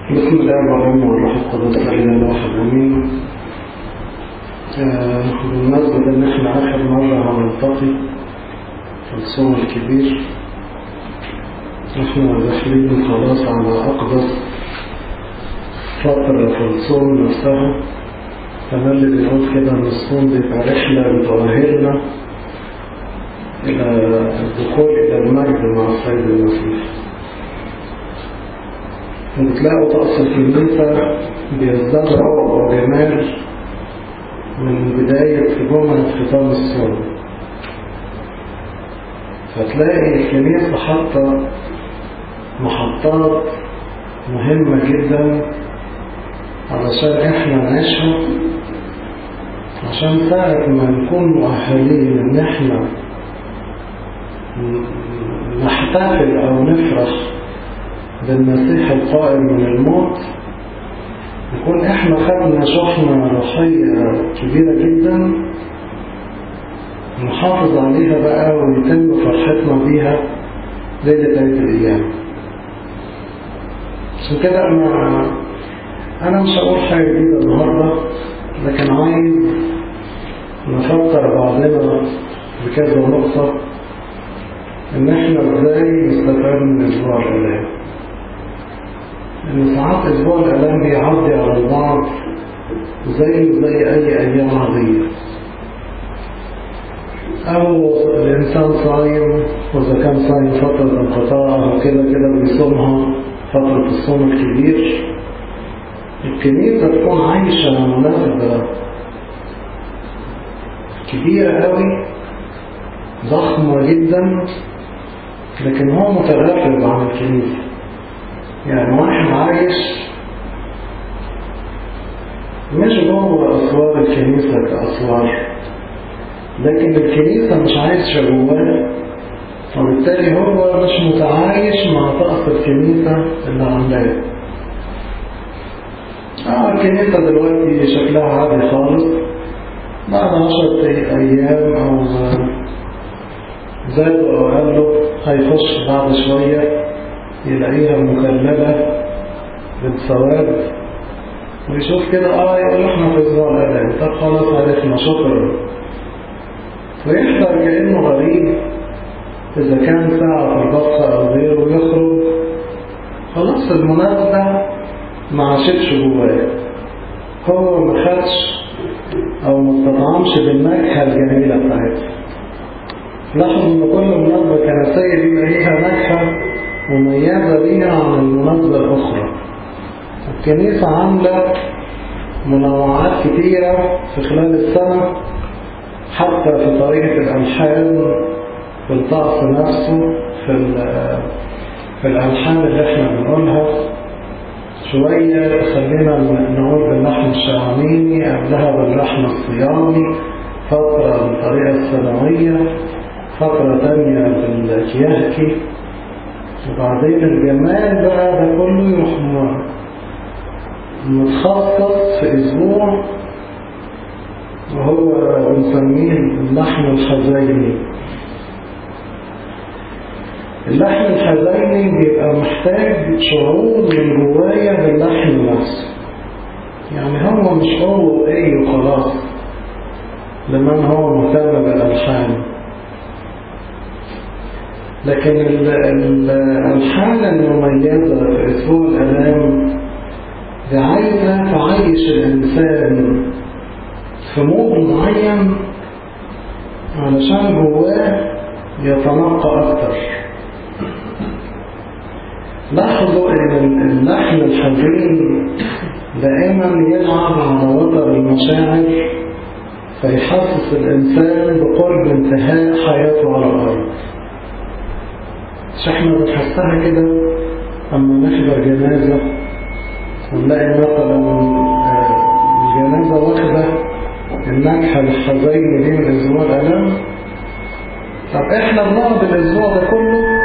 بسم الله والابن والروح القدس إلى واحد أمين آه، بالمناسبة إن إحنا آخر مرة هنلتقي في الصوم الكبير إحنا داخلين خلاص على أقدس فترة في الصوم نفسها فما اللي بيقول كده إن الصوم بيبقى رحلة بتؤهلنا إلى الدخول إلى المجد مع السيد المسيح وبتلاقوا طقس الكنيسة بيزداد روعة وجمال من بداية جمعة ختام الصوم فتلاقي الكنيسة حاطة محطات مهمة جدا علشان احنا نعيشها عشان ساعة ما نكون مؤهلين ان احنا نحتفل او نفرح بالمسيح القائم من الموت نكون احنا خدنا شحنة روحية كبيرة جدا نحافظ عليها بقى ويتم فرحتنا بيها ليلة عيد الأيام عشان كده أنا أنا مش هقول حاجة جديدة النهاردة لكن عايز نفكر بعضنا بكذا نقطة إن إحنا إزاي نستفاد من أسبوع الآلام إن ساعات أسبوع الآلام بيعدي على البعض زي زي أي أيام عادية أو الإنسان صايم وإذا كان صايم فترة انقطاع أو كده كده بيصومها فترة الصوم الكبير الكنيسة تكون عايشة مناسبة كبيرة قوي ضخمة جدا لكن هو متغافل عن الكنيسة يعني واحد عايش مش جوه أسوار الكنيسة كأسوار لكن الكنيسة مش عايشة جواه وبالتالي هو مش متعايش مع طقس الكنيسة اللي عاملاه اه الكنيسة دلوقتي شكلها عادي خالص بعد عشرة أيام أو زادوا أو قالوا هيخش بعد شوية يلاقيها مكللة بالسواد ويشوف كده اه يقول احنا في اسبوع الأذان طب خلاص عرفنا شكرا ويحضر كأنه غريب إذا كان ساعة في البصة أو غيره يخرج خلاص المناسبة ما عاشتش جواه هو ما خدش أو ما استطعمش بالنكهة الجميلة بتاعتها لاحظوا إن كل مناسبة كنسية بيبقى ليها نكهة مميزة ليها عن المناسبة الأخرى الكنيسة عاملة منوعات كتيرة في خلال السنة حتى في طريقة الألحان في الطقس نفسه في في الألحان اللي احنا بنقولها شوية خلينا نقول باللحن الشعانيني قبلها باللحن الصيامي فترة بالطريقة السنوية فترة تانية بالكياهكي وبعدين الجمال بقى ده كله يروح متخصص في أسبوع وهو بنسميه اللحن الحزيني اللحن الحزيني بيبقى محتاج شعور من جوايا باللحن نفسه يعني هو مش هو ايه وخلاص لمن هو مهتم بالألحان لكن الألحان المميزة في أسبوع الألام دي عايزة تعيش الإنسان في مود معين علشان جواه يتنقى أكتر لاحظوا ان اللحن الحزين دائما يلعب على وتر المشاعر فيحسس الانسان بقرب انتهاء حياته على الارض مش احنا بنحسها كده اما نحضر جنازة ونلاقي مثلا الجنازة واخدة النكهة الحزين دي من اسبوع الالم طب احنا بنقعد الاسبوع ده كله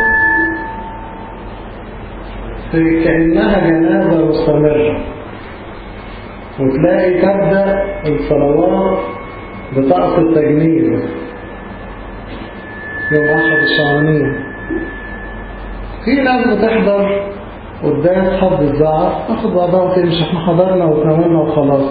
كأنها جنازة مستمرة وتلاقي تبدأ الصلوات بطقس التجنيد يوم أحد الشعانية في ناس بتحضر قدام حد الزعف تاخد بعضها وتمشي احنا حضرنا وتناولنا وخلاص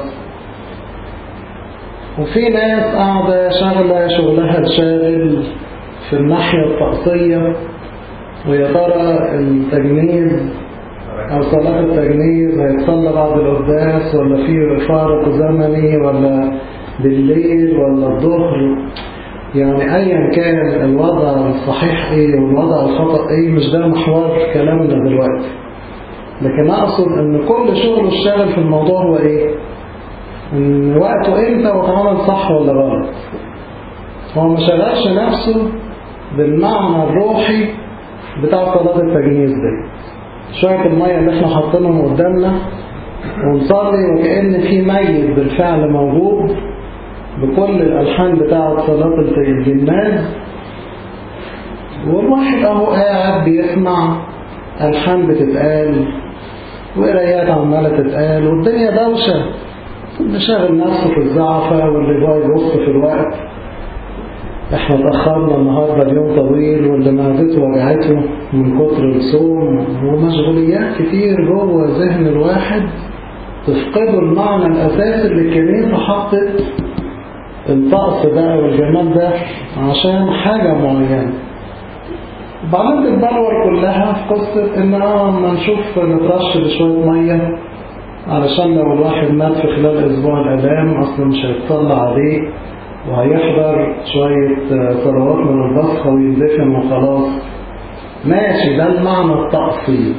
وفي ناس قاعدة شغلة شغلها الشاغل في الناحية الطقسية ويا ترى التجنيد أو صلاة التجنيد هيتصلى بعد القداس ولا في فارق زمني ولا بالليل ولا الظهر يعني أيا كان الوضع الصحيح إيه والوضع الخطأ إيه مش ده محور كلامنا دلوقتي لكن أقصد أن كل شغل الشغل في الموضوع هو إيه ان وقته امتى واتعمل صح ولا غلط هو ما شغلش نفسه بالمعنى الروحي بتاع صلاة التجنيد دي شوية المية اللي احنا حاطينهم قدامنا ونصلي وكأن في ميت بالفعل موجود بكل الألحان بتاعة صلاة الجناز والواحد اهو قاعد بيسمع ألحان بتتقال وقرايات عمالة تتقال والدنيا دوشة اللي شاغل نفسه في الزعفة واللي جاي يبص في الوقت احنا اتأخرنا النهاردة اليوم طويل واللي معدته وجعته من كتر الصوم ومشغوليات كتير جوه ذهن الواحد تفقده المعنى الأساسي اللي الكنيسة حطت الطقس ده والجمال ده عشان حاجة معينة بعدين تتبلور كلها في قصة ان اه ما نشوف نترش بشوية مية علشان لو الواحد مات في خلال اسبوع الالام اصلا مش هيتصلى عليه وهيحضر شوية صلوات من البصخة ويندفن وخلاص ماشي ده المعنى الطقسي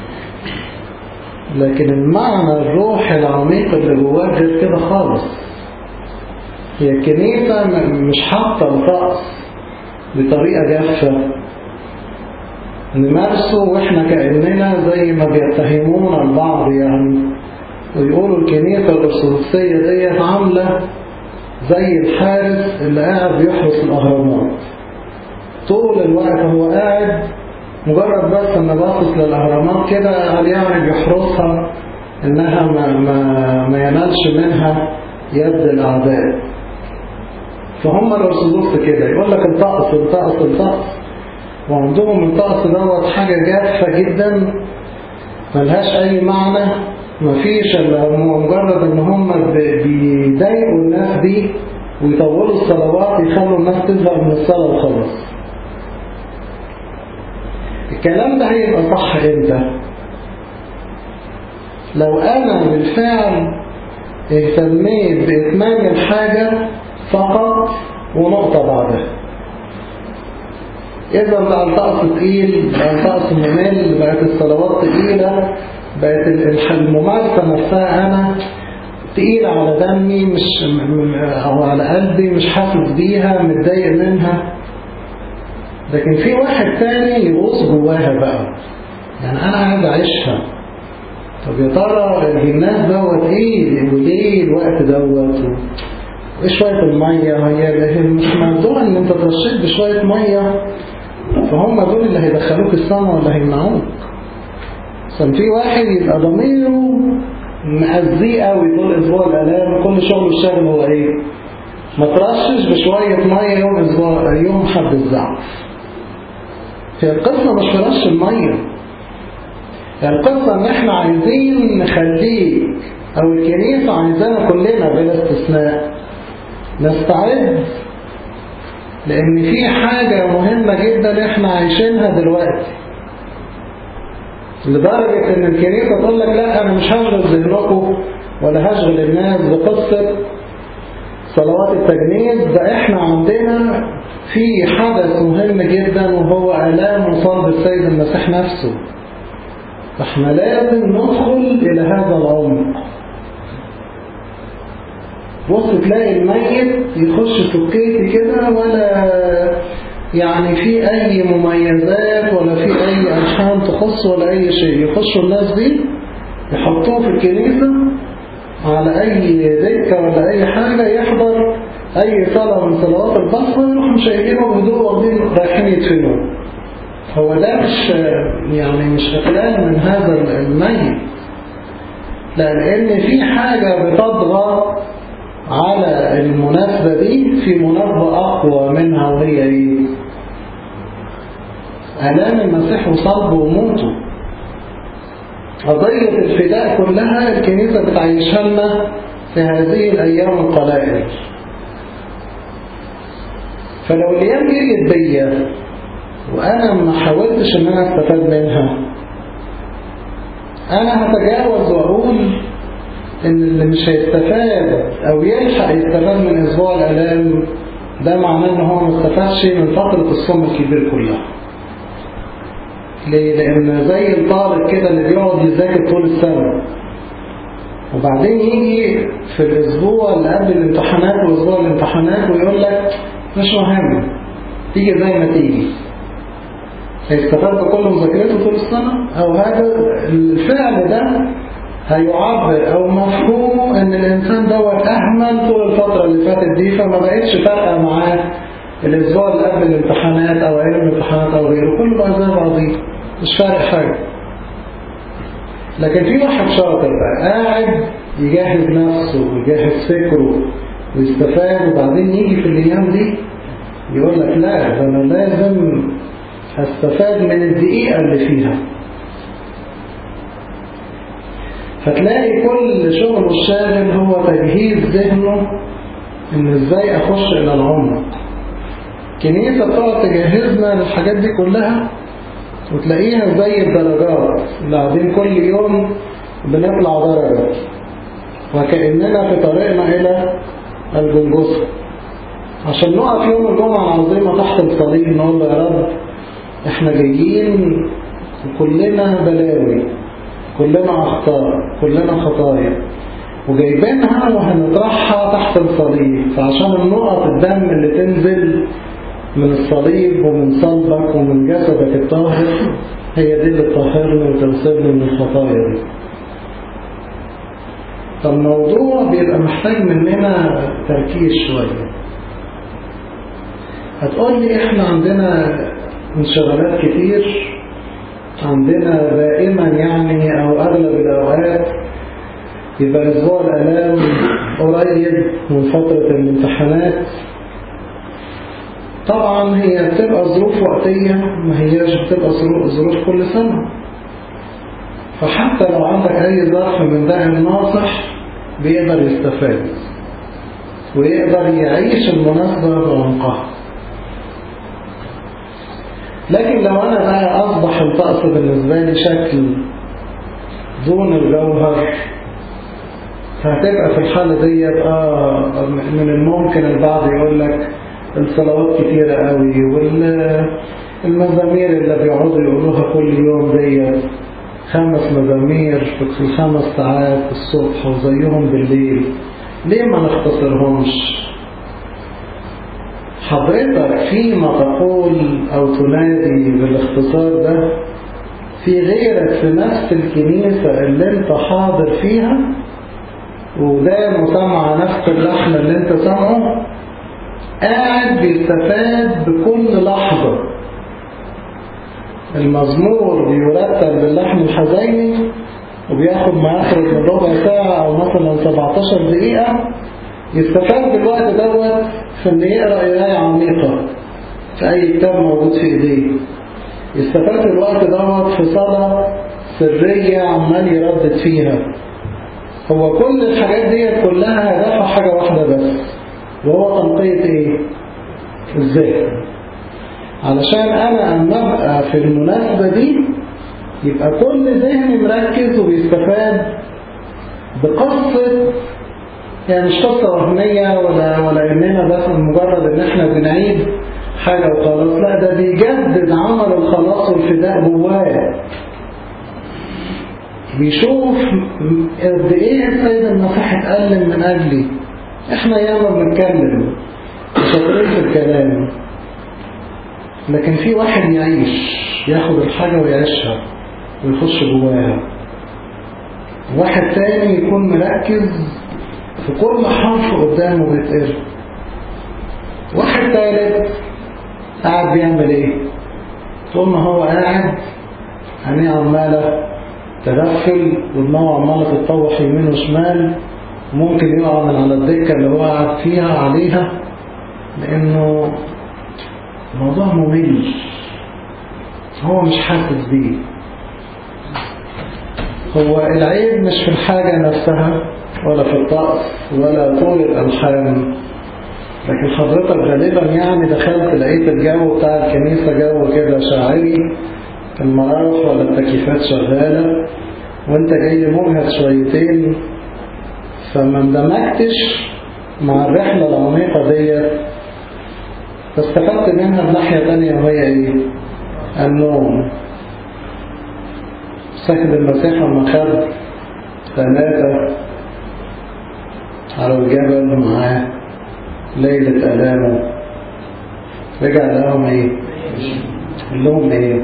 لكن المعنى الروحي العميق اللي جواه غير كده خالص هي الكنيسة مش حاطة الطقس بطريقة جافة نمارسه واحنا كأننا زي ما بيتهمونا البعض يعني ويقولوا الكنيسة الأرثوذكسية ديت عاملة زي الحارس اللي قاعد بيحرس الأهرامات طول الوقت هو قاعد مجرد بس ان باصص للأهرامات كده قال يعني بيحرسها انها ما, ما, ما ينالش منها يد الأعداء فهم الأرثوذكس كده يقول لك الطقس الطقس الطقس وعندهم الطقس دوت حاجة جافة جدا ملهاش أي معنى مفيش الا مجرد ان هم بيضايقوا الناس دي ويطولوا الصلوات يخلوا الناس تزهق من الصلاة وخلاص الكلام ده هيبقى صح امتى لو انا بالفعل اهتميت باتمام الحاجة فقط ونقطة بعدها إذا بقى الطقس تقيل بقى الطقس ممل بقت الصلوات تقيلة بقت الممارسة نفسها أنا تقيلة على دمي مش أو على قلبي مش حاسس بيها متضايق منها لكن في واحد تاني يغوص جواها بقى يعني أنا عايز أعيشها طب يا ترى الجناس دوت إيه وليه الوقت دوت وإيه شوية المية هي مش موضوع إن أنت ترشيت بشوية مية فهم دول اللي هيدخلوك السما ولا هيمنعوك عشان في واحد يبقى ضميره مأذيه قوي طول اسبوع الالام كل شغله الشغل هو ايه ما ترشش بشوية مية يوم اسبوع يوم حد الزعف هي القصة مش في رش المية القصة ان احنا عايزين نخليك او الكنيسة عايزانا كلنا بلا استثناء نستعد لان في حاجة مهمة جدا احنا عايشينها دلوقتي لدرجة ان الكنيسة تقول لك لا انا مش هشغل ذهنكم ولا هشغل الناس بقصة صلوات التجنيد ده احنا عندنا في حدث مهم جدا وهو الام وصلب السيد المسيح نفسه فاحنا لازم ندخل الى هذا العمق بص تلاقي الميت يخش سكيتي كده ولا يعني في أي مميزات ولا في أي ألحان تخص ولا أي شيء يخشوا الناس دي يحطوه في الكنيسة على أي ذكة ولا أي حاجة يحضر أي صلاة من صلوات البصر ويروحوا شايفينه بهدوء واخدين رايحين يدفنوا هو ده مش يعني مش إقلال من هذا الميت لا لأن في حاجة بتضغط على المناسبة دي في مناسبة أقوى منها وهي إيه؟ آلام المسيح وصلبه وموته قضية الفداء كلها الكنيسة بتعيشها لنا في هذه الأيام القلائل فلو الأيام دي جت بيا وأنا ما حاولتش إن أنا أستفاد منها أنا هتجاوز وأقول إن اللي مش هيستفاد أو يلحق يستفاد من أسبوع الآلام ده معناه إن هو ما استفادش من فترة الصوم الكبير كلها ليه؟ لأن زي الطالب كده اللي بيقعد يذاكر طول السنة وبعدين يجي في الأسبوع اللي قبل الامتحانات وأسبوع الامتحانات ويقول لك مش مهم تيجي زي ما تيجي هيستفاد بكل مذاكرته طول السنة أو هذا الفعل ده هيعبر أو مفهومه إن الإنسان دوت أهمل طول الفترة اللي فاتت دي فما بقتش فارقة معاه الأسبوع اللي قبل الامتحانات أو أيام الامتحانات أو غيره كله بقى زي بعضيه مش فارق حاجة لكن في واحد شاطر بقى قاعد يجهز نفسه ويجهز فكره ويستفاد وبعدين يجي في الأيام دي يقول لك لا ده أنا لازم استفاد من الدقيقة اللي فيها فتلاقي كل شغله الشاغل هو تجهيز ذهنه ان ازاي اخش الى العمق كنيسة بتقعد تجهزنا للحاجات دي كلها وتلاقيها زي الدرجات اللي قاعدين كل يوم بنطلع درجة وكأننا في طريقنا إلى الجلجسة عشان نقف يوم الجمعة العظيمة تحت الصليب نقول له يا رب احنا جايين وكلنا بلاوي كلنا أخطاء كلنا خطايا وجايبينها وهنطرحها تحت الصليب فعشان النقط الدم اللي تنزل من الصليب ومن صلبك ومن جسدك الطاهر هي دي اللي تطهرني وتغسلني من الخطايا دي فالموضوع بيبقى محتاج مننا تركيز شوية هتقول لي احنا عندنا انشغالات كتير عندنا دائما يعني او اغلب الاوقات يبقى اسبوع الالام قريب من فترة الامتحانات طبعا هي بتبقى ظروف وقتية ما هياش بتبقى ظروف كل سنة فحتى لو عندك اي ظرف من ده الناصح بيقدر يستفاد ويقدر يعيش المناسبة بعمقها لكن لو أنا بقى أصبح الطقس بالنسبة لي شكل دون الجوهر فهتبقى في الحالة ديت آه من الممكن البعض يقول لك الصلوات كتيرة قوي والمزامير اللي بيقعدوا يقولوها كل يوم ديت خمس مزامير في الخمس ساعات الصبح وزيهم بالليل ليه ما نختصرهمش حضرتك فيما تقول أو تنادي بالاختصار ده في غيرك في نفس الكنيسة اللي انت حاضر فيها وده مسمع نفس اللحن اللي انت سمعه قاعد بيستفاد بكل لحظة المزمور بيرتب باللحن الحزيني وبياخد ما يخرج من ربع ساعة أو مثلا 17 دقيقة يستفاد بالوقت دوت في ان يقرأ قراية عميقة في أي كتاب موجود في إيديه يستفاد الوقت دوت في صلاة سرية عمال يردد فيها هو كل الحاجات دي كلها هدفها حاجة واحدة بس وهو تنقية ايه الذهن علشان انا اما ابقى في المناسبة دي يبقى كل ذهني مركز وبيستفاد بقصة يعني مش قصة وهمية ولا ولا اننا بس مجرد ان احنا بنعيد حاجة وخلاص لا ده بيجدد عمل الخلاص والفداء جواه بيشوف قد ايه السيد المسيح اتألم من اجلي احنا ياما بنتكلم شاطرين في الكلام لكن في واحد يعيش ياخد الحاجة ويعيشها ويخش جواها واحد تاني يكون مركز في كل حرف قدامه بيتقرا واحد تالت قاعد بيعمل ايه طول ما هو قاعد عينيه عماله تغفل ودماغه عماله تتطوح يمين وشمال ممكن يقع من على الدكه اللي هو قاعد فيها عليها لانه الموضوع ممل هو مش حاسس بيه هو العيب مش في الحاجة نفسها ولا في الطقس ولا طول الألحان لكن حضرتك غالبا يعني دخلت لقيت الجو بتاع الكنيسة جو كده شاعري المراوح ولا التكييفات شغالة وانت جاي مجهد شويتين فما اندمجتش مع الرحلة العميقة ديت فاستفدت منها بناحية تانية وهي ايه النوم سيد المسيح لما خد ثلاثة على الجبل معاه ليلة ألامه رجع لهم ايه قال لهم ايه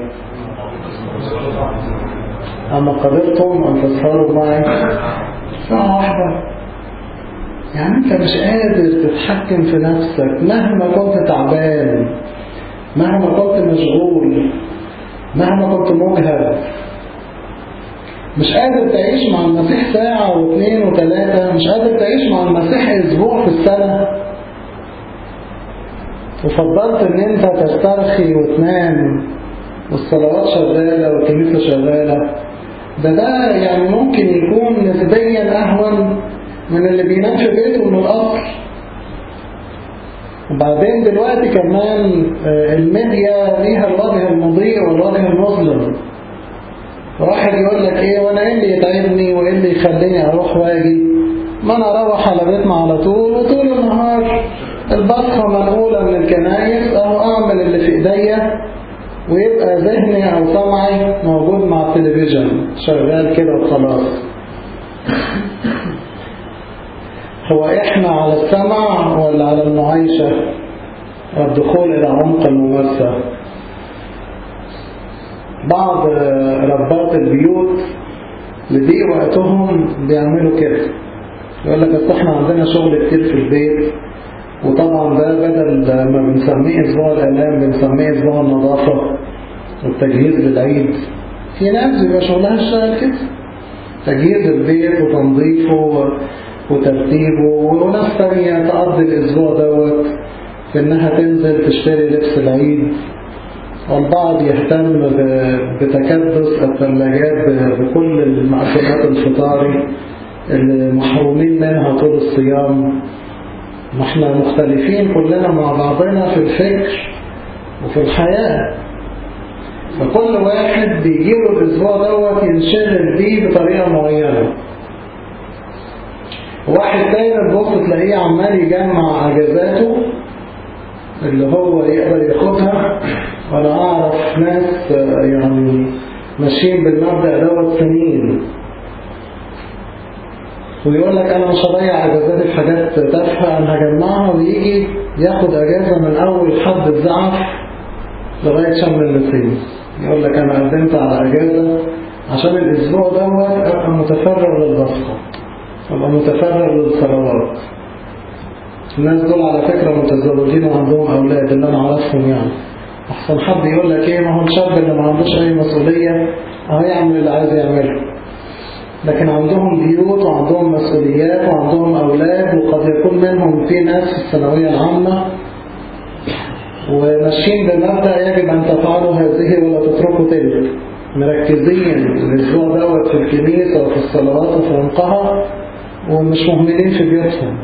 أما قدرتم أن تسهروا معي ساعة واحدة يعني أنت مش قادر تتحكم في نفسك مهما كنت تعبان مهما كنت مشغول مهما كنت مجهد مش قادر تعيش مع المسيح ساعة واثنين وثلاثة مش قادر تعيش مع المسيح أسبوع في السنة وفضلت ان انت تسترخي وتنام والصلوات شغالة والكنيسة شغالة ده ده يعني ممكن يكون نسبيا أهون من اللي بينام في بيته من القصر وبعدين دلوقتي كمان الميديا ليها الوجه المضيء والوجه المظلم واحد يقول لك ايه وانا ايه اللي يتعبني وايه اللي يخليني اروح واجي ما انا اروح على بيتنا على طول وطول النهار البصخة منقولة من الكنايس اهو اعمل اللي في ايديا ويبقى ذهني او سمعي موجود مع التلفزيون شغال كده وخلاص هو احنا على السمع ولا على المعيشة والدخول الى عمق الممارسة بعض ربات البيوت لضيق وقتهم بيعملوا كده يقول لك بس احنا عندنا شغل كتير في البيت وطبعا ده بدل ما بنسميه اسبوع الالام بنسميه اسبوع النظافة والتجهيز للعيد في ناس بيبقى شغلها الشغل كده تجهيز البيت وتنظيفه وترتيبه وناس تانية تقضي الاسبوع دوت في انها تنزل تشتري لبس العيد والبعض يهتم بتكدس الثلاجات بكل المأكولات الفطاري اللي محرومين منها طول الصيام احنا مختلفين كلنا مع بعضنا في الفكر وفي الحياة فكل واحد بيجيله الأسبوع دوت ينشغل بيه بطريقة معينة واحد تاني تبص تلاقيه عمال يجمع اجازاته اللي هو يقدر ياخدها وانا اعرف ناس يعني ماشيين بالمبدأ دوت سنين ويقول لك انا مش هضيع اجازاتي في حاجات تافهه انا هجمعها ويجي ياخد اجازه من اول حد الزعف لغايه شم النسيم يقول لك انا قدمت على اجازه عشان الاسبوع دوت ابقى متفرغ للبصقه ابقى متفرغ للصلوات الناس دول على فكره متزوجين وعندهم اولاد اللي انا اعرفهم يعني احسن حد يقول لك ايه ما هو الشاب اللي ما عندوش اي مسؤوليه اهو يعمل اللي عايز يعمله لكن عندهم بيوت وعندهم مسؤوليات وعندهم أولاد وقد يكون منهم في ناس في الثانوية العامة وماشيين بمبدأ يجب أن تفعلوا هذه ولا تتركوا تلك مركزين الأسبوع دوت في الكنيسة وفي الصلوات وفي عمقها ومش مهملين في بيوتهم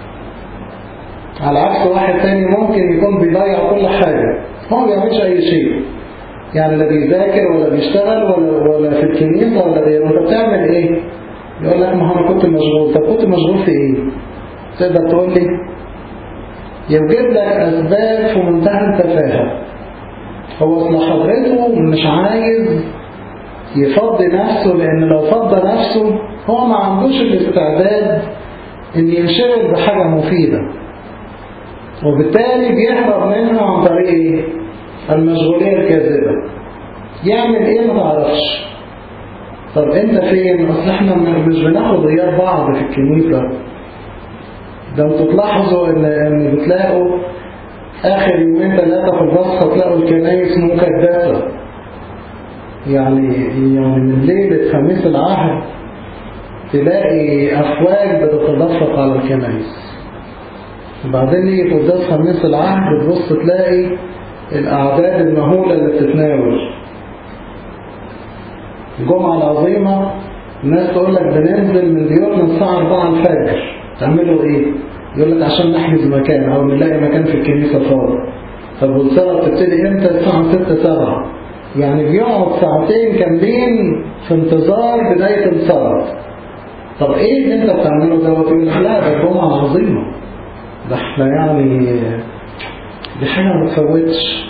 على عكس واحد تاني ممكن يكون بيضيع كل حاجة هو ما بيعملش أي شيء يعني لا بيذاكر ولا بيشتغل ولا ولا في الكنيسة ولا غيره انت بتعمل ايه يقول لك ما هو انا كنت مشغول طب كنت مشغول في ايه تقدر تقول لي يوجد لك اسباب في منتهى التفاهة هو اصل حضرته مش عايز يفضي نفسه لان لو فضى نفسه هو ما عندوش الاستعداد ان ينشغل بحاجة مفيدة وبالتالي بيهرب منها عن طريق ايه المشغولية الكاذبة يعمل ايه ما تعرفش طب انت فين اصل احنا مش بناخد غياب بعض في الكنيسة ده انتوا تلاحظوا ان, إن بتلاقوا اخر يومين ثلاثة في البصخة تلاقوا الكنايس مكدسة يعني يعني من ليلة خميس العهد تلاقي افواج بتتدفق على الكنايس وبعدين يجي قداس خميس العهد تبص تلاقي الأعداد المهولة اللي بتتناول الجمعة العظيمة الناس تقول لك بننزل من بيوتنا الساعة 4 الفجر تعملوا ايه يقول لك عشان نحجز مكان او نلاقي مكان في الكنيسة فاضي طب والصلاة بتبتدي امتى الساعة 6 7 يعني بيقعد ساعتين كاملين في انتظار بداية الصلاة طب ايه اللي انت بتعمله دوت يقول لك لا ده جمعة عظيمة ده احنا يعني دي حاجة ما تفوتش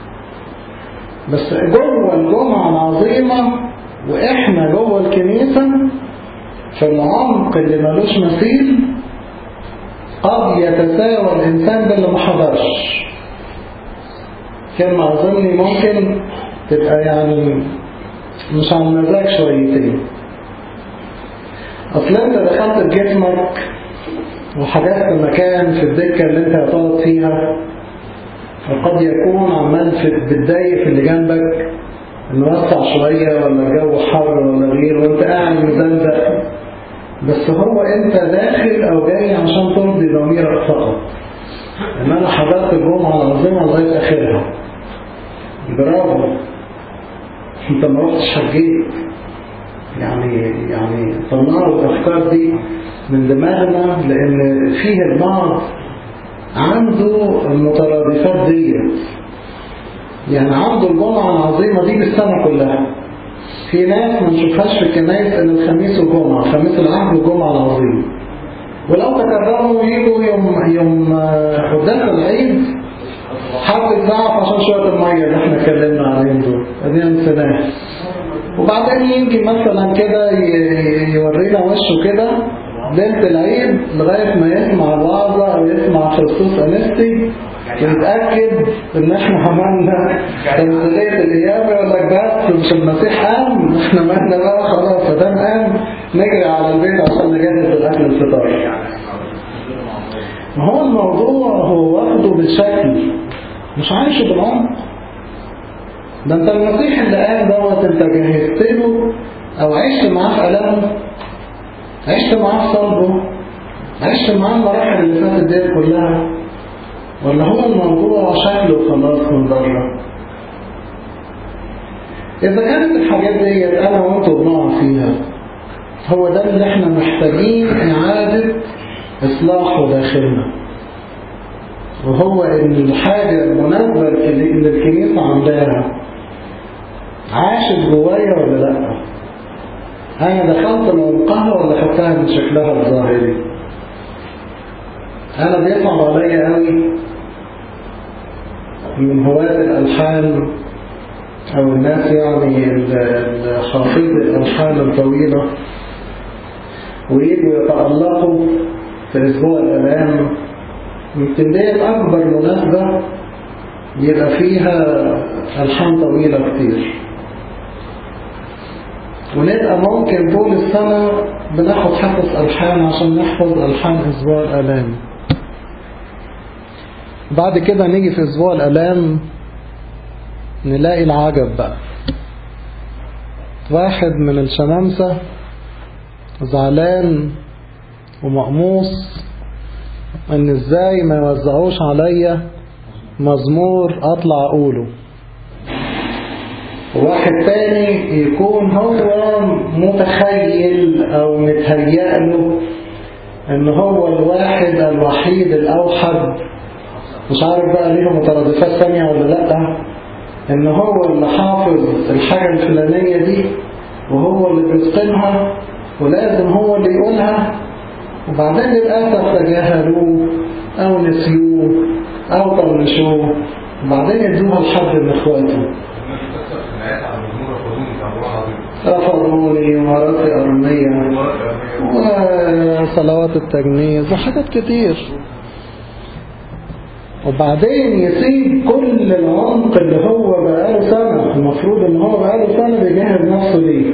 بس جوه الجمعة العظيمة واحنا جوه الكنيسة في العمق اللي ملوش مثيل قد يتساوى الإنسان باللي ما حضرش كلمة أظني ممكن تبقى يعني مش على المزاج شويتين أصل أنت دخلت بجسمك وحجزت مكان في الدكة اللي أنت هتقعد فيها وقد يكون عمال في بتضايق في اللي جنبك نوسع شوية ولا الجو حر ولا غير وانت قاعد مزندق بس هو انت داخل او جاي عشان ترضي ضميرك فقط ان انا حضرت الجمعة العظيمة لغاية اخرها برافو انت ما رحتش حجيت يعني يعني طلعوا الافكار دي من دماغنا لان فيه البعض عنده المترادفات ديت يعني عنده الجمعة العظيمة دي بالسنة كلها في ناس ما نشوفهاش في الكنائس إلا الخميس والجمعة خميس العهد والجمعة العظيمة ولو تكرروا يجوا يوم يوم قدام العيد حد يتضعف عشان شوية المية اللي احنا اتكلمنا عليهم دول ادينا نسيناها وبعدين يجي مثلا كده يورينا وشه كده ليلة العيد لغاية ما يسمع الوعظة أو يسمع خصوص أنستي ونتأكد إن إحنا عملنا تمثيلية الإجابة يقول لك بس مش المسيح قام إحنا مالنا بقى خلاص فدام قام نجري على البيت عشان نجهز الأكل الفطار ما هو الموضوع هو واخده بالشكل مش عايشه بالعمق ده انت المسيح اللي قام دوت انت جهزت له او عشت معاه في ألمه عشت معاه في صلبه عشت معاه المراحل اللي فاتت ديت كلها ولا هو الموضوع شكله خلاص من بره إذا كانت الحاجات ديت أنا وأنتوا بنقع فيها هو ده اللي احنا محتاجين إعادة إصلاحه داخلنا وهو إن الحاجة المناسبة اللي الكنيسة عاملاها عاشت جوايا ولا لأ أنا دخلت لعمقها ولا خدتها من شكلها الظاهري أنا بيصعب عليا قوي من هواة الألحان أو الناس يعني الحافظ الألحان الطويلة ويجوا يتألقوا في أسبوع الألام يمكن ديت أكبر مناسبة يبقى فيها ألحان طويلة كتير ونبقى ممكن طول السنة بناخد حفظ ألحان عشان نحفظ ألحان أسبوع الألام بعد كده نيجي في أسبوع الألام نلاقي العجب بقى واحد من الشمامسة زعلان ومقموص ان ازاي ما يوزعوش عليا مزمور اطلع اقوله واحد تاني يكون هو متخيل او متهيأ ان هو الواحد الوحيد الاوحد مش عارف بقى ليه مترادفات ثانية ولا لا ان هو اللي حافظ الحاجة الفلانية دي وهو اللي بيتقنها ولازم هو اللي يقولها وبعدين للأسف تجاهلوه أو نسيوه أو طنشوه وبعدين يدوها لحد من إخواته رفضوني ومراتي أرمية وصلوات التجنيز وحاجات كتير وبعدين يسيب كل العمق اللي هو بقاله سنة المفروض ان هو بقاله سنة بيجهز نفسه ليه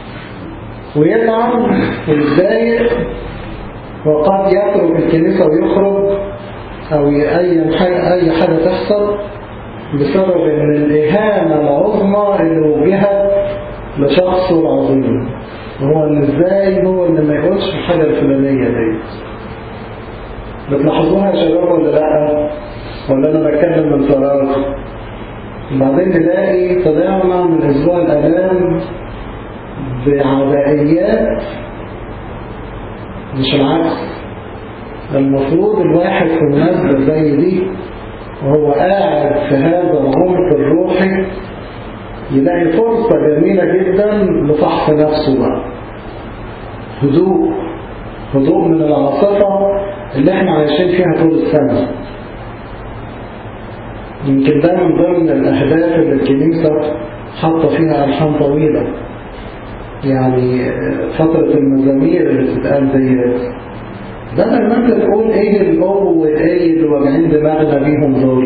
ويتعب ويتضايق وقد يترك الكنيسة ويخرج أو أي حاجة, أي حاجة تحصل بسبب ان الإهانة العظمى اللي وجهت لشخصه العظيم وهو ان ازاي هو اللي ما يقولش الحاجة الفلانية دي بتلاحظوها يا شباب ولا لا ولا انا بتكلم من فراغ وبعدين نلاقي طلعنا من اسبوع الالام بعدائيات مش العكس المفروض الواحد في مناسبة زي دي وهو قاعد في هذا العمق الروحي يلاقي فرصة جميلة جدا لفحص نفسه بقى هدوء هدوء من العاصفة اللي احنا عايشين فيها طول السنة يمكن ده من ضمن الأهداف اللي الكنيسة حاطة فيها ألحان طويلة يعني فترة المزامير اللي بتتقال ديت بدل ما انت تقول ايه الأو والايه اللي واجعين دماغنا بيهم دول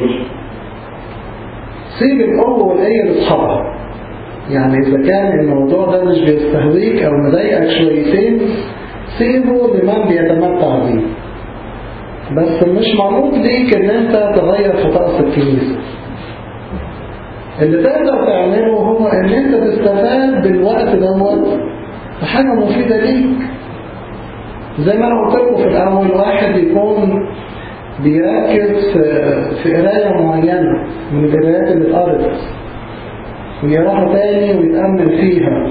سيب الأو والايه لاصحابها يعني إذا كان الموضوع ده مش بيستهويك أو مضايقك شويتين سيبه لمن بيتمتع بيه بس مش منوط ليك ان انت تغير في طقس الكنيسة اللي تقدر تعمله هو ان انت تستفاد بالوقت دوت بحاجة مفيدة ليك زي ما انا قلت لكم في الاول واحد يكون بيركز في قراية معينة من القرايات اللي اتقرت ويراها تاني ويتأمل فيها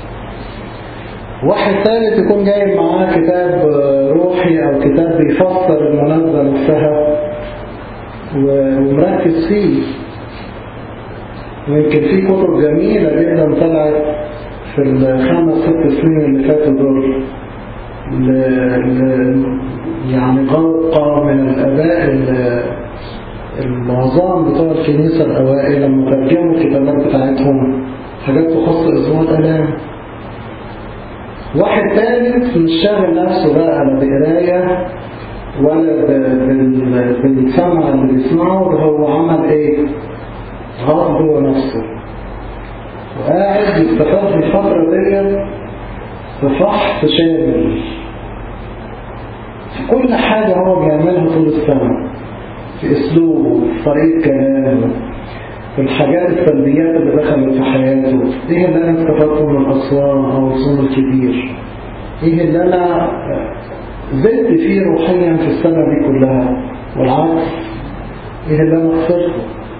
واحد ثالث يكون جايب معاه كتاب روحي او كتاب بيفسر المناسبة نفسها ومركز فيه ويمكن في كتب جميلة جدا طلعت في الخمس ست سنين اللي فاتوا دول يعني غرقة من الآباء العظام بتوع الكنيسة الأوائل لما ترجموا الكتابات بتاعتهم حاجات تخص أسبوع الآلام واحد ثالث مش شاغل نفسه بقى لا بقراية ولا بالسمع اللي بيسمعه ده هو عمل ايه غاب هو نفسه وقاعد يستفاد في الفترة دي في فحص شامل في كل حاجة هو بيعملها طول السنة في اسلوبه في طريقة كلامه في الحاجات السلبيات اللي دخلت في حياته ايه اللي انا استفدته من الاسوان او الصوم الكبير ايه اللي انا زدت فيه روحيا في السنة دي كلها والعكس ايه اللي انا خسرته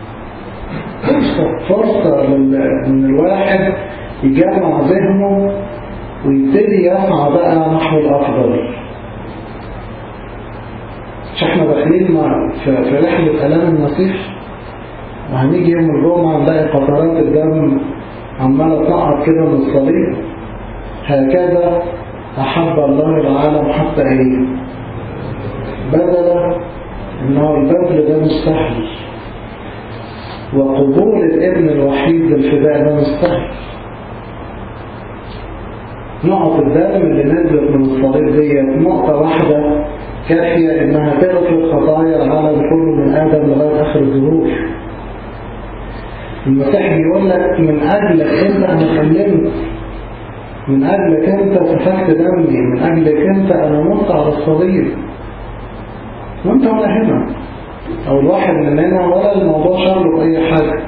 فرصة ان الواحد يجمع ذهنه ويبتدي يسعى بقى نحو الافضل مش احنا داخلين في رحلة الام المسيح وهنيجي يوم الجمعة نلاقي قطرات الدم عمالة تنقط كده من الصليب هكذا أحب الله العالم حتى إيه بدل إنه البذل ده مش سهل وقبول الابن الوحيد للفداء ده مش سهل نقط الدم اللي نزلت من الصليب دي نقطة واحدة كافية إنها تغفر خطايا العالم كله من آدم لغاية آخر الظهور المسيح بيقول لك من أجلك أنت أنا كلمت من أجلك أنت سفكت دمي من أجلك أنت أنا مت على الصليب وأنت ولا هنا أو الواحد مننا ولا الموضوع شغله بأي حاجة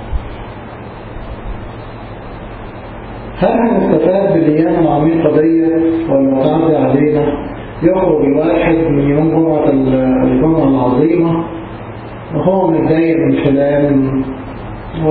هل هنستفاد بالأيام العميقة دي ولا تعدي علينا يخرج الواحد من يوم جمعة الجمعة العظيمة وهو متضايق من فلان و...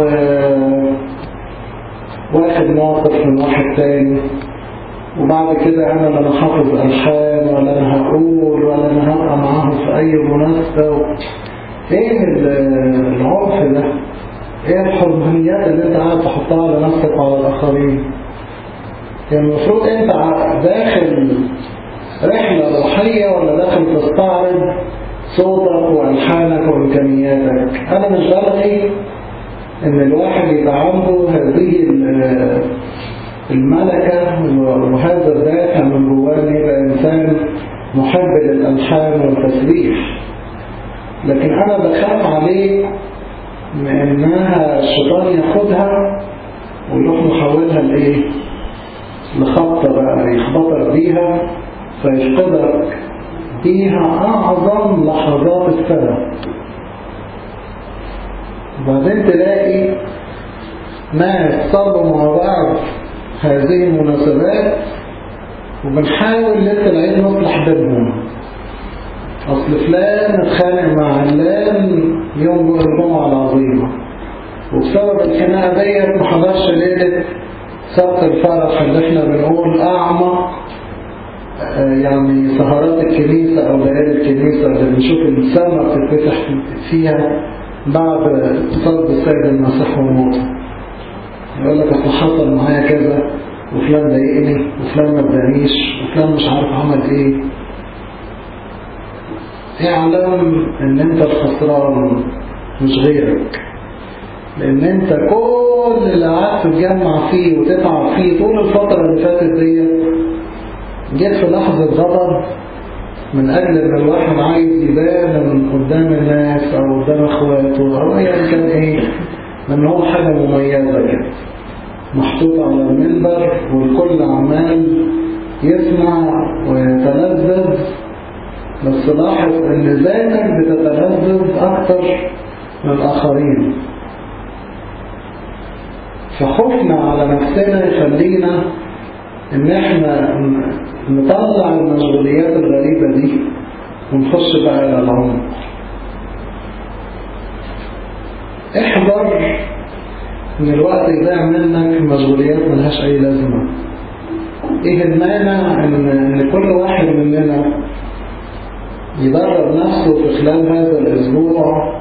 واخد موقف من واحد تاني وبعد كده انا لا انا حافظ الحان ولا انا هقول ولا انا هبقى معاهم في اي مناسبة و... ايه العنف ده ايه الحرمانيات اللي انت قاعد تحطها على نفسك وعلى الاخرين يعني المفروض انت داخل رحلة روحية ولا داخل تستعرض صوتك والحانك وامكانياتك انا مش بلغي ان الواحد يبقى عنده هذه الملكة وهذا الدافع من جواه ان يبقى انسان محب للالحان والتسبيح لكن انا بخاف عليه من انها الشيطان ياخدها ويروح محولها لايه لخبطة بقى يخبطك بيها فيفقدك بيها اعظم لحظات السنة وبعدين تلاقي ناس صلوا مع بعض هذه المناسبات وبنحاول لسه العيد نصلح بينهم أصل فلان اتخانق مع علان يوم الجمعة العظيمة وبسبب الخناقة ديت ما حضرش ليلة سبت الفرح اللي احنا بنقول أعمق يعني سهرات الكنيسة أو ليالي الكنيسة اللي بنشوف السماء بتتفتح فيها بعد صلب السيد المسيح والموت يقول لك أصل حصل معايا كذا وفلان ضايقني وفلان ما ادانيش وفلان مش عارف عمل ايه اعلم ان انت الخسران مش غيرك لان انت كل اللي قعدت تتجمع فيه وتتعب فيه طول الفترة اللي فاتت دي جيت في لحظة غضب من اجل ان الواحد عايز يبان من قدام الناس او قدام اخواته او ايا كان ايه ان هو حاجة مميزة كده محطوط على المنبر والكل عمال يسمع ويتلذذ بس لاحظ ان ذاتك بتتلذذ اكتر من الاخرين فخوفنا على نفسنا يخلينا ان احنا نطلع المشغوليات الغريبة دي ونخش بقى الى العمق احذر ان الوقت يضيع منك مشغوليات ملهاش اي لازمة ايه المانع ان, إن كل واحد مننا يدرب نفسه في خلال هذا الاسبوع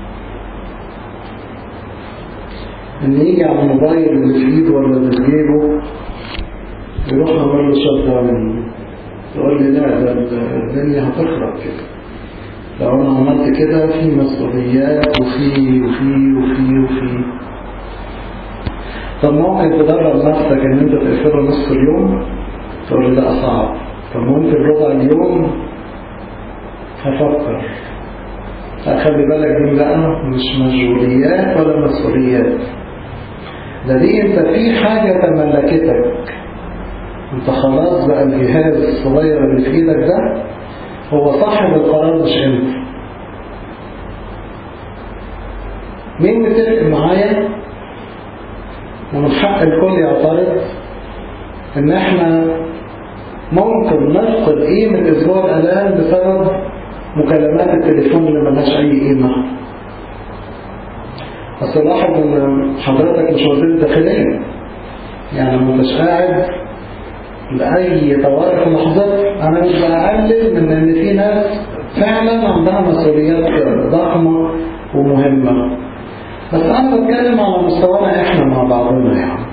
ان يجي على الموبايل اللي في ايده ولا اللي في جيبه يروح عمل له شوت داون يقول لي لا ده الدنيا هتخرب كده لو انا عملت كده في مسؤوليات وفي وفي وفي وفي طب ممكن تدرب نفسك ان انت تقفله نصف اليوم تقول لي لا صعب طب ممكن ربع اليوم هفكر خلي بالك دي بقى مش مشغوليات ولا مسؤوليات ده دي انت في حاجة تملكتك انت خلاص بقى الجهاز الصغير اللي في ايدك ده هو صاحب القرار مش انت مين متفق معايا ومن حق الكل يعترض ان احنا ممكن نفقد قيمة اسبوع الالام بسبب مكالمات التليفون اللي ملهاش اي قيمة بس لاحظ ان حضرتك مش وزير الداخلية يعني ما انتش قاعد لأي طوارئ في لحظات أنا مش بقلل من إن في ناس فعلا عندها مسؤوليات ضخمة ومهمة بس أنا بتكلم على مستوانا إحنا مع بعضنا يعني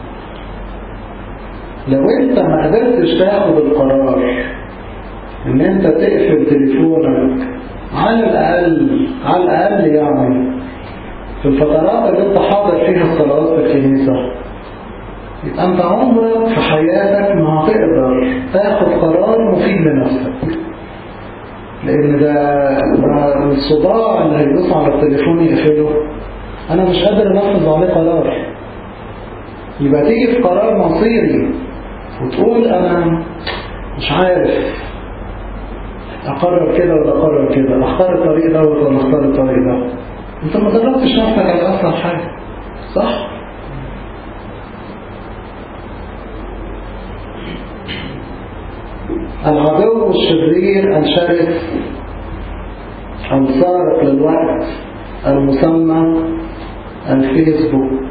لو أنت ما قدرتش تاخد القرار إن أنت تقفل تليفونك على الأقل على الأقل يعني في الفترات اللي أنت حاضر فيها الصلوات في الكنيسة يبقى انت عمرك في حياتك ما هتقدر تاخد قرار مفيد لنفسك لان ده, ده الصداع اللي هيدوس على التليفون يقفله انا مش قادر انفذ عليه قرار يبقى تيجي في قرار مصيري وتقول انا مش عارف اقرر كده ولا اقرر كده اختار الطريق ده ولا اختار الطريق ده انت ما دربتش نفسك على اصلا حاجه صح العدو الشرير الشرس السارق للوقت المسمى الفيسبوك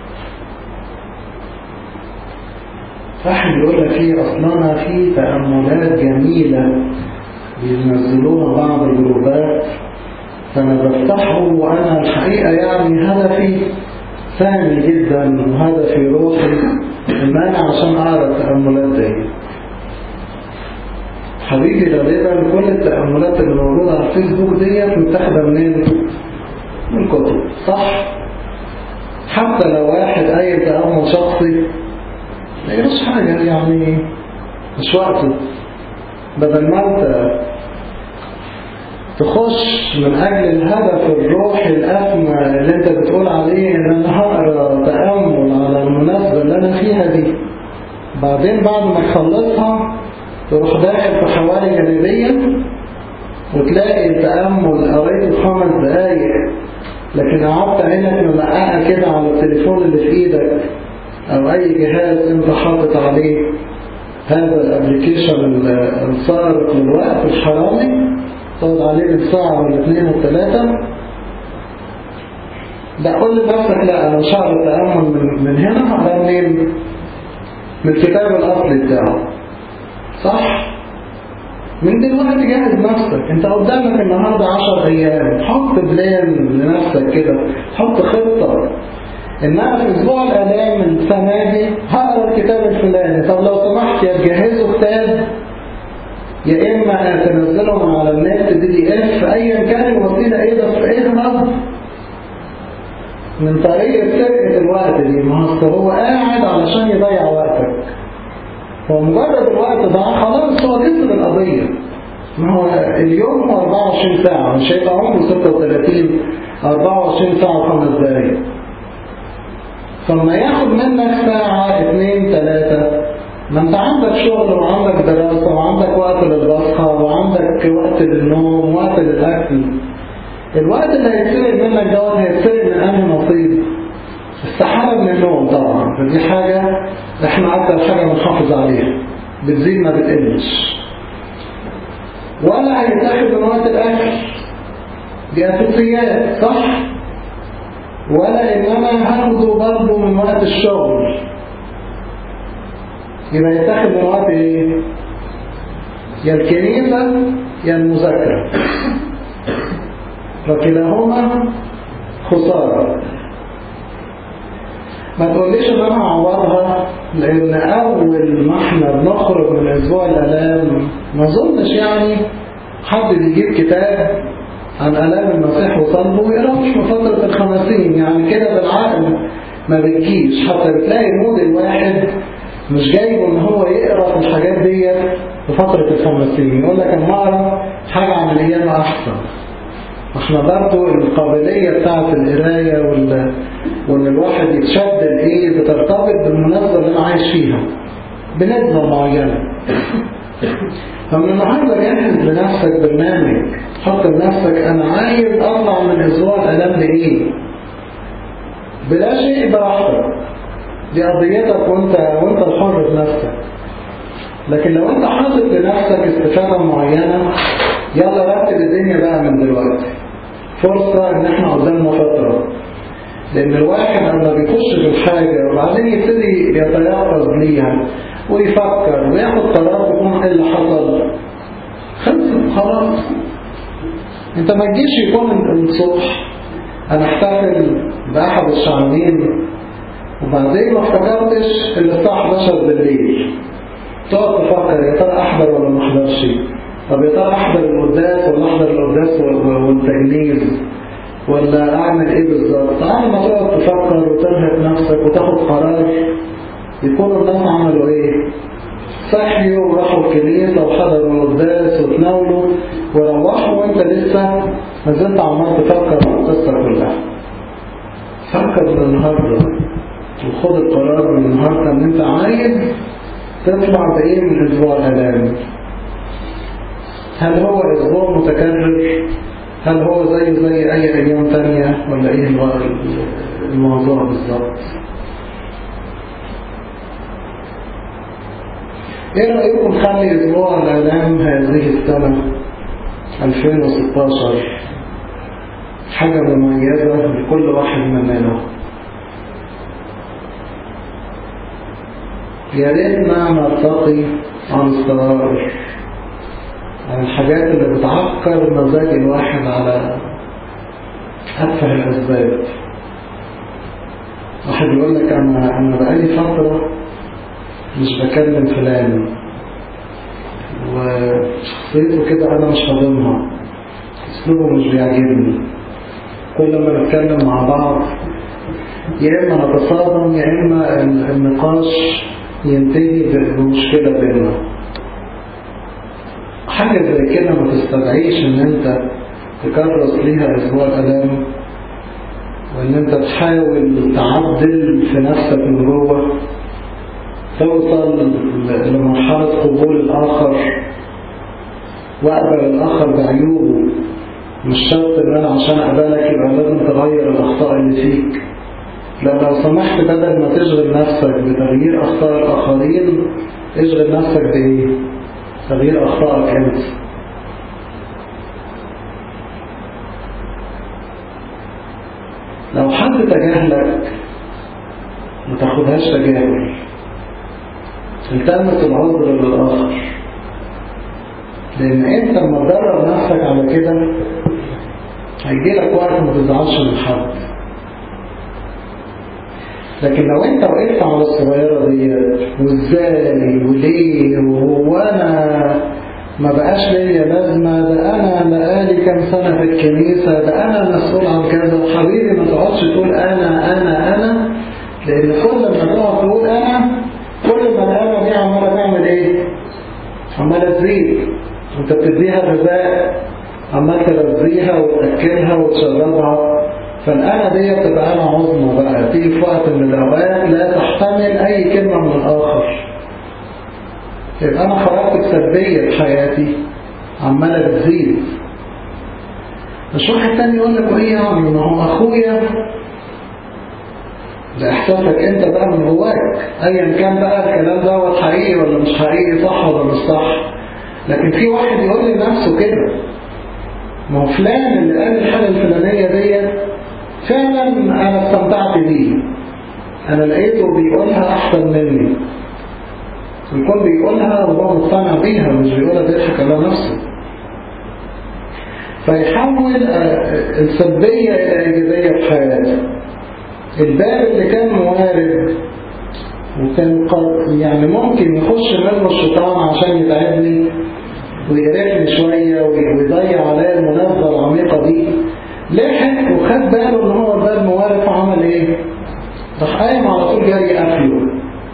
واحد يقول لك ايه اصلنا في تأملات جميلة بينزلوها بعض الجروبات فانا بفتحه وانا الحقيقة يعني هدفي سامي جدا وهدفي روحي ان انا عشان اقرا التأملات دي حبيبي غالبا كل التأملات اللي موجودة على الفيسبوك ديت متاخدة منين؟ من الكتب صح؟ حتى لو واحد أي تأمل شخصي ما يقولش حاجة يعني مش وقته بدل ما انت تخش من أجل الهدف الروحي الأسمى اللي انت بتقول عليه ان انا هقرا تأمل على المناسبة اللي انا فيها دي بعدين بعد ما تخلصها تروح داخل في حوالي جانبية وتلاقي التأمل قريته خمس دقايق لكن قعدت عينك ملققة كده على التليفون اللي في ايدك او اي جهاز انت حاطط عليه هذا الابليكيشن السارق للوقت الحرامي تقعد عليه بالساعة والاثنين والثلاثة ده قول لنفسك لا انا مش هعرف التأمل من, من هنا على منين من الكتاب الأصلي بتاعه صح؟ من دلوقتي جهز نفسك انت قدامك النهاردة عشر ايام حط بلان لنفسك كده حط خطة ان انا في اسبوع الالام السنة دي هقرا الكتاب الفلاني طب لو سمحت يا تجهزوا كتاب يا اما تنزلهم على النت دي دي اف ايا كان الوسيلة ايه بس اهرب من طريقة سرقة الوقت دي ما هو قاعد علشان يضيع وقتك هو مجرد الوقت ده خلاص هو كسب القضية ما هو اليوم هو 24 ساعة مش هيبقى عمره 36 24 ساعة وخمس دقايق فلما ياخد منك ساعة اثنين ثلاثة ما انت عندك شغل وعندك دراسة وعندك وقت للبصحة وعندك وقت للنوم وقت للأكل الوقت اللي هيتسرق منك دوت هيتسرق من أنهي نصيب السحابة من النوم طبعا فدي حاجة احنا أكتر حاجة بنحافظ عليها بتزيد ما بتقلش ولا هيتاخد من وقت الأكل دي أساسيات صح ولا إن أنا هاخده برضه من وقت الشغل يبقى يتاخد من وقت إيه؟ يا الكنيسة يا المذاكرة فكلاهما خسارة ما تقوليش ان انا هعوضها لان اول ما احنا بنخرج من اسبوع الالام ما اظنش يعني حد بيجيب كتاب عن الام المسيح وصلبه ويقراه في فترة الخمسين يعني كده بالعقل ما بتجيش حتى بتلاقي مود الواحد مش جايبه ان هو يقرا في الحاجات دي في فترة الخمسين يقول لك انا اقرا حاجة عن الايام احسن احنا برضو القابلية بتاعت القراية وال... وان الواحد يتشد الايه بترتبط بالمناسبة اللي انا عايش فيها بنسبة معينة فمن النهاردة جهز لنفسك برنامج حط لنفسك انا عايز اطلع من اسبوع الالام لايه بلا شيء براحتك دي قضيتك وانت وانت الحر بنفسك لكن لو انت حاطط لنفسك استفادة معينة يلا رتب الدنيا بقى من دلوقتي فرصة ان احنا قدامنا فترة لان الواحد لما بيخش في الحاجة وبعدين يبتدي يتيقظ ليها ويفكر وياخد قرار يكون ايه اللي حصل خلصت خلاص انت ما تجيش يكون الصبح انا احتفل باحد الشعبين وبعدين ما افتكرتش الا الساعة 11 بالليل تقعد تفكر يا ترى احضر ولا ما احضرش طب يا ترى احضر القداس ولا احضر القداس والتجنيز ولا اعمل ايه بالظبط تعال ما تقعد تفكر وترهق نفسك وتاخد قرار يكون الناس عملوا ايه صحيوا وراحوا الكنيسة وحضروا القداس وتناولوا وروحوا وانت لسه ما زلت عمال تفكر في القصة كلها فكر من النهارده وخد القرار من النهارده ان انت عايز تطلع بايه من اسبوع الالام هل هو اسبوع متكرر هل هو زيه زي اي ايام تانية ولا ايه الموضوع بالظبط ايه رأيكم نخلي اسبوع الالام هذه السنة 2016 حاجة مميزة لكل واحد مننا يا ريتنا نرتقي عن الصغار عن الحاجات اللي بتعكر مزاج الواحد على أتفه الأسباب واحد يقول لك أنا, أنا بقالي فترة مش بكلم فلان وشخصيته كده أنا مش هضمها أسلوبه مش بيعجبني كل ما نتكلم مع بعض يا إما نتصادم يا إما النقاش ينتهي بمشكلة بيننا حاجة زي كده ما تستدعيش ان انت تكرس ليها اسبوع الالام وان انت تحاول تعدل في نفسك من جوه توصل لمرحلة قبول الاخر واقبل الاخر بعيوبه مش شرط ان انا عشان اقبلك يبقى لازم تغير الاخطاء اللي فيك لا لو سمحت بدل ما تشغل نفسك بتغيير اخطاء الاخرين اشغل نفسك بايه تغيير أخطائك أنت لو حد تجاهلك ما تاخدهاش تجاهل التمس العذر للآخر لأن أنت لما تدرب نفسك على كده هيجي لك وقت ما تزعلش من حد لكن لو انت وقفت على الصغيرة دي وازاي وليه وهو انا ما بقاش ليا لازمة ده انا بقالي كام سنة في الكنيسة ده انا مسؤول عن كذا حبيبي ما تقعدش تقول انا انا انا لان كل ما تقعد تقول انا كل ما الانا دي عمالة تعمل ايه عمالة تزيد انت بتديها غذاء عمال تغذيها وتأكلها وتشربها فالأنا دي بتبقى أنا عظمى بقى تيجي في وقت من الأوقات لا تحتمل أي كلمة من الآخر يبقى أنا خرجت بسلبية في حياتي عمالة بتزيد مش واحد تاني يقول لك إيه يعني ما هو أخويا ده إحساسك أنت بقى من جواك أيا كان بقى الكلام دوت حقيقي ولا مش حقيقي صح ولا مش صح لكن في واحد يقول لنفسه كده ما هو فلان اللي قال الحاجة الفلانية دي فعلا أنا استمتعت بيه أنا لقيته بيقولها أحسن مني ويكون بيقولها وهو مقتنع بيها مش بيقولها بيضحك على نفسه فيحول السلبية إلى إيجابية في حياته الباب اللي كان موارد وكان يعني ممكن يخش منه الشيطان عشان يتعبني ويقرفني شوية ويضيع عليا المناسبة العميقة دي لحق وخد باله ان هو الباب موارد فعمل ايه راح قايم على طول جاري قافله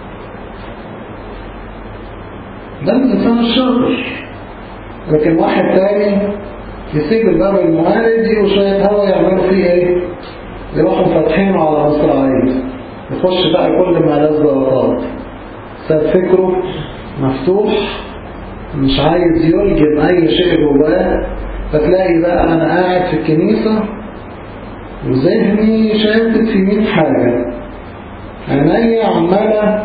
ده الانسان الشاطر لكن واحد تاني يسيب الباب الموارد دي وشوية هوا يعملوا فيه ايه يروحوا فاتحينه على مصراعيه يخش بقى كل ما لذ وطاب ساب فكره مفتوح مش عايز يلجم اي شيء جواه فتلاقي بقى انا قاعد في الكنيسة وذهني شاتت في مين حاجة عينيا عمالة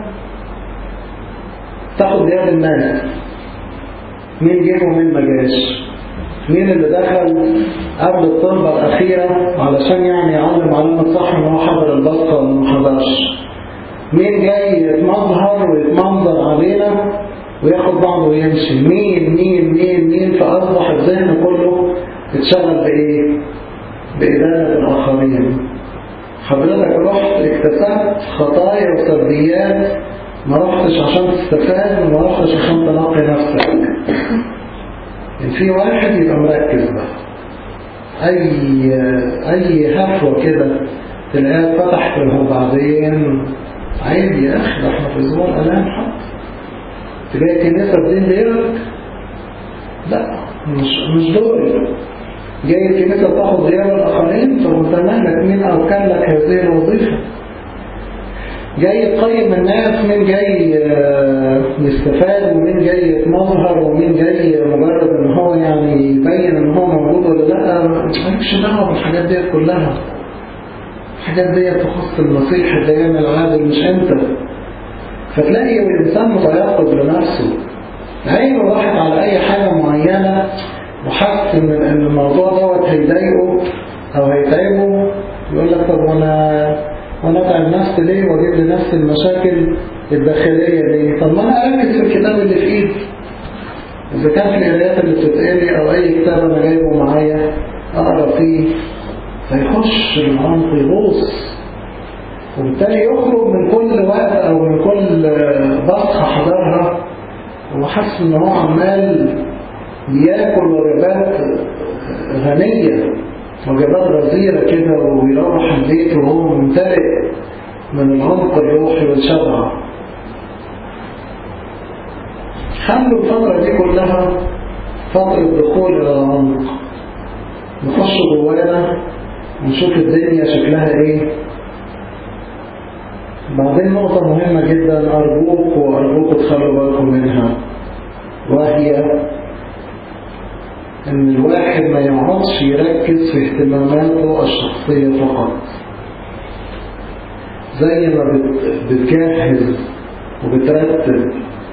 تاخد يد الناس مين جه ومين ما جاش مين اللي دخل قبل الطلبة الأخيرة علشان يعني يعلم علامة صح ان هو حضر البصقة ولا ما حضرش مين جاي يتمظهر ويتمنظر علينا وياخد بعضه ويمشي مين مين مين مين فأصبح الذهن كله اتشغل بإيه؟ بإدانة الآخرين حضرتك رحت اكتسبت خطايا وسلبيات ما رحتش عشان تستفاد وما رحتش عشان تنقي نفسك إن في واحد يبقى مركز بقى أي أي هفوة كده تلاقيها اتفتحت له بعدين عيب يا أخي ده احنا في أسبوع الألام حتى تلاقي كنيسة بدين غيرك لا مش مش دول جاي الكنيسة تاخد غياب الآخرين طب انت مالك مين أوكل لك هذه الوظيفة جاي تقيم الناس مين جاي يستفاد ومين جاي يتمظهر ومين جاي مجرد ان هو يعني يبين ان هو موجود ولا لا مالكش دعوه بالحاجات دي كلها الحاجات دي تخص المسيح الديان العادل مش انت فتلاقي الإنسان متيقظ لنفسه عينه راحت على أي حاجة معينة وحس إن الموضوع دوت هيضايقه أو هيتعبه يقول لك طب وأنا وأنا أتعب نفسي ليه وأجيب لنفسي المشاكل الداخلية ليه؟ طب ما أنا أركز في الكتاب اللي في إيدي إذا كان في القرايات اللي بتتقري أو أي كتاب أنا جايبه معايا أقرأ فيه هيخش العمق يغوص وبالتالي يخرج من كل وقت او من كل بصحة حضرها وحس ان هو عمال ياكل وجبات غنية وجبات غزيرة كده ويروح البيت وهو ممتلئ من العمق الروحي والشبع خلوا الفترة دي كلها فترة دخول إلى العمق نخش جوانا ونشوف الدنيا شكلها ايه بعدين نقطة مهمة جدا أرجوك وأرجوك تخلوا بالكم منها وهي إن الواحد ما يقعدش يركز في اهتماماته الشخصية فقط زي ما بتجهز وبترتب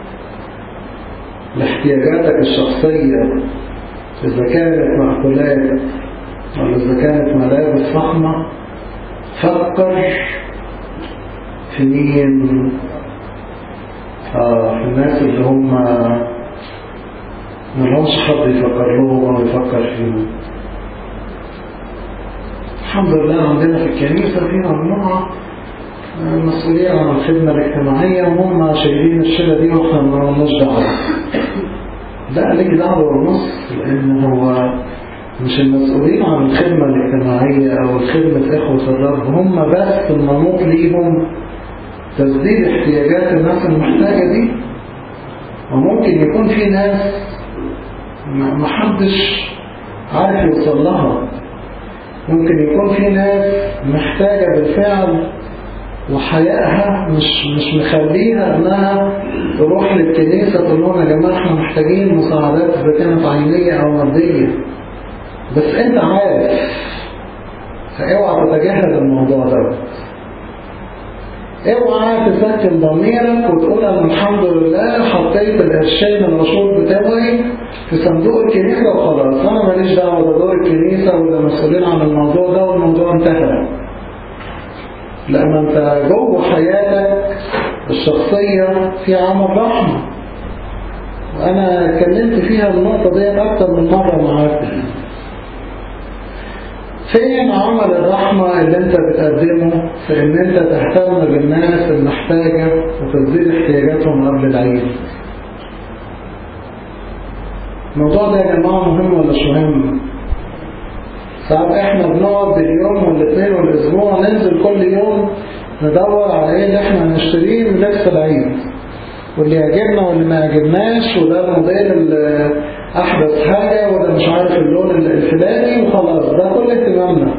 لاحتياجاتك الشخصية إذا كانت مأكولات ولا إذا كانت ملابس فخمة فكر في مين آه في الناس اللي هم ما لهمش حد يفكر لهم أو يفكر فيهم الحمد لله عندنا في الكنيسة في مجموعة مسؤولية عن الخدمة الاجتماعية وهم شايلين الشيلة دي واحنا ما لناش دعوة لا ليك دعوة ونص لأن هو مش المسؤولين عن الخدمة الاجتماعية أو خدمة إخوة الرب هم بس المنوط ليهم تسديد احتياجات الناس المحتاجة دي وممكن يكون في ناس محدش عارف يوصل لها ممكن يكون في ناس محتاجة بالفعل وحيائها مش مش مخليها انها تروح للكنيسة تقول لهم يا جماعة احنا محتاجين مساعدات اذا كانت عينية او مادية بس انت عارف فاوعى تتجاهل الموضوع ده اوعى تسكن ضميرك وتقول انا الحمد لله حطيت القرشين الرشود بتاعي في صندوق الكنيسة وخلاص انا ماليش دعوة بدور الكنيسة ولا مسؤولين عن الموضوع ده والموضوع انتهى لأن أنت جوه حياتك الشخصية في عمل رحمة وأنا اتكلمت فيها النقطة دي أكتر من مرة معاكم فين عمل الرحمة اللي انت بتقدمه في ان انت تهتم بالناس المحتاجة وتسديد احتياجاتهم قبل العيد الموضوع ده يا جماعة مهم ولا مش مهم ساعات احنا بنقعد باليوم والاثنين والاسبوع ننزل كل يوم ندور على ايه اللي احنا هنشتريه من لبس العيد واللي يعجبنا واللي ما يعجبناش وده الموديل احدث حاجة وده مش عارف اللون الفلاني وخلاص ده كل اهتمامنا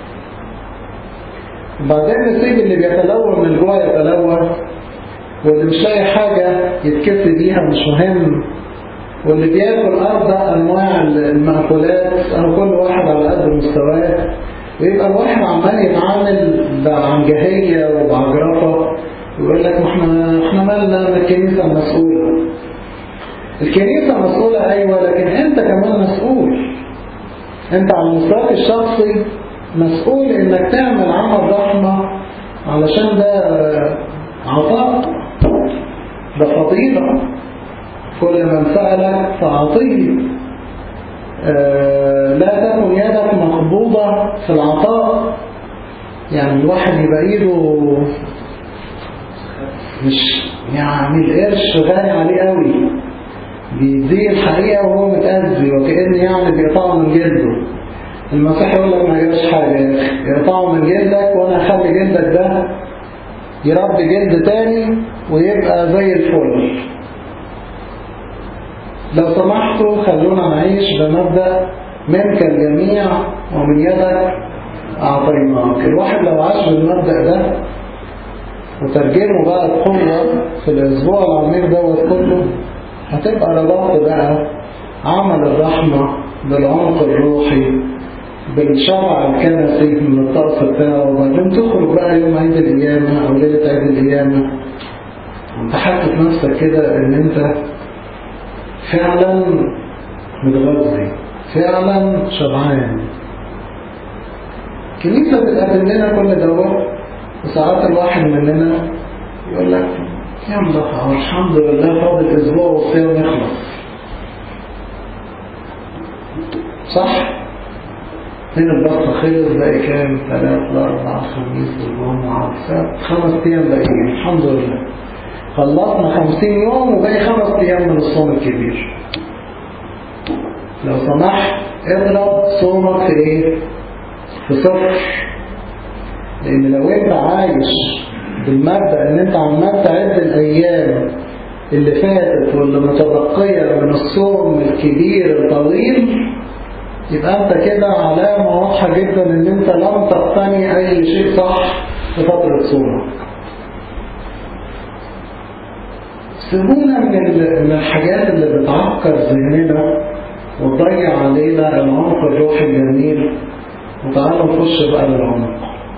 بعدين نسيب اللي بيتلون من جوه يتلون واللي مش لاقي حاجة يتكفي بيها مش مهم واللي بياكل أربع أنواع المأكولات أو كل واحد على قد مستواه ويبقى الواحد عمال يتعامل بعنجهية وبعجرفة ويقول لك ما احنا احنا مالنا من الكنيسة المسؤولة الكنيسة مسؤولة أيوة لكن أنت كمان مسؤول أنت على المستوى الشخصي مسؤول إنك تعمل عمل رحمة علشان ده عطاء ده فضيلة كل من سألك فأعطيه آه لا تكن يدك مقبوضة في العطاء يعني الواحد يبقى ايده مش يعني القرش غالي عليه قوي بيديه الحقيقة وهو متأذي وكأن يعني بيقطعه من جلده المسيح يقول لك ما جابش حاجة يقطعه من جلدك وانا اخلي جلدك ده يربي جلد تاني ويبقى زي الفل لو سمحتوا خلونا نعيش بمبدأ منك الجميع ومن يدك أعطيناك الواحد لو عاش بالمبدأ ده وترجمه بقى بقوة في الأسبوع العميق دوت كله هتبقى رباط بقى عمل الرحمة بالعمق الروحي بالشرع الكنسي من الطقس بتاعه وبعدين تخرج بقى يوم عيد القيامة أو ليلة عيد القيامة وانت حاسس نفسك كده ان انت فعلا متغذي فعلا شبعان الكنيسة بتقدم لنا كل دوت وساعات الواحد مننا يقول لك يلا الحمد لله فاضل اسبوع والصيام يخلص صح؟ من البطة خلص باقي كام؟ ثلاث لأربع خميس الجمعة السبت خمس أيام باقيين الحمد لله خلصنا خمسين يوم وباقي خمس أيام من الصوم الكبير لو سمحت اضرب صومك في ايه؟ في صفر لأن لو أنت عايش بالمبدأ إن أنت عمال تعد الأيام اللي فاتت واللي متبقية من الصوم الكبير الطويل يبقى أنت كده علامة واضحة جدا إن أنت لم تقتني أي شيء صح في فترة صومك. سيبونا من من الحاجات اللي بتعكر ذهننا وتضيع علينا العمق الروحي الجميل وتعالوا نخش بقى للعمق.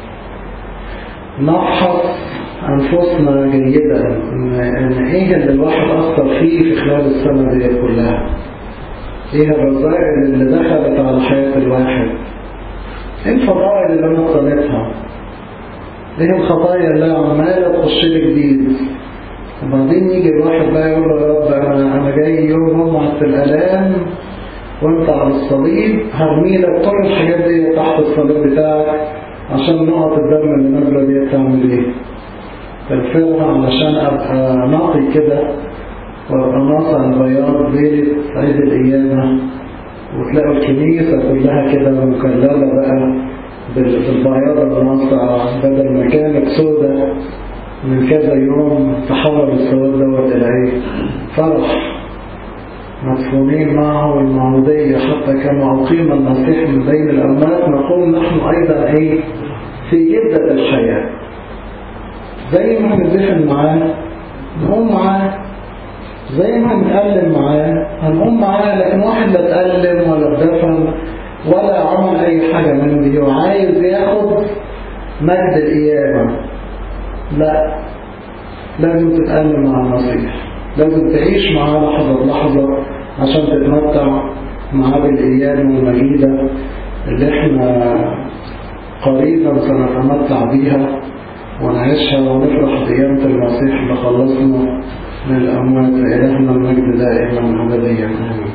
نفحص أنفسنا جيدا إن إيه اللي الواحد أثر فيه في خلال السنة دي كلها إيه الرذائل اللي دخلت على حياة الواحد إيه الفضائل اللي أنا اقتنيتها إيه الخطايا اللي عمالة تخش لي جديد وبعدين يجي الواحد بقى يقول له يا رب أنا, أنا جاي يوم أمعت في الآلام وانت على الصليب هرمي لك كل الحاجات دي تحت الصليب بتاعك عشان نقط الدم اللي نازله دي تعمل ايه تغفرها علشان ابقى نقي كده وابقى ناصع البياض ليلة عيد القيامة وتلاقوا الكنيسة كلها كده مكللة بقى بالبياض الناصع بدل ما كانت سودة من كذا يوم تحول السواد دوت إلى ايه؟ فرح مدفونين معه المعمودية حتى كما أقيم المسيح من بين الأموات نقول نحن أيضا إيه في جدة الحياة زي ما هندفن معاه نقوم معاه زي ما هنتألم معاه هنقوم معاه لكن واحد لا اتألم ولا اتدفن ولا عمل أي حاجة من دي وعايز ياخد مجد القيامة لا لازم تتألم مع المسيح لازم تعيش معاه لحظة بلحظة عشان تتمتع معاه بالأيام المجيدة اللي احنا قريبا سنتمتع بيها ونعيشها ونفرح بقيامة المسيح اللي خلصنا من الأموات لإلهنا المجد دائما أبديا آمين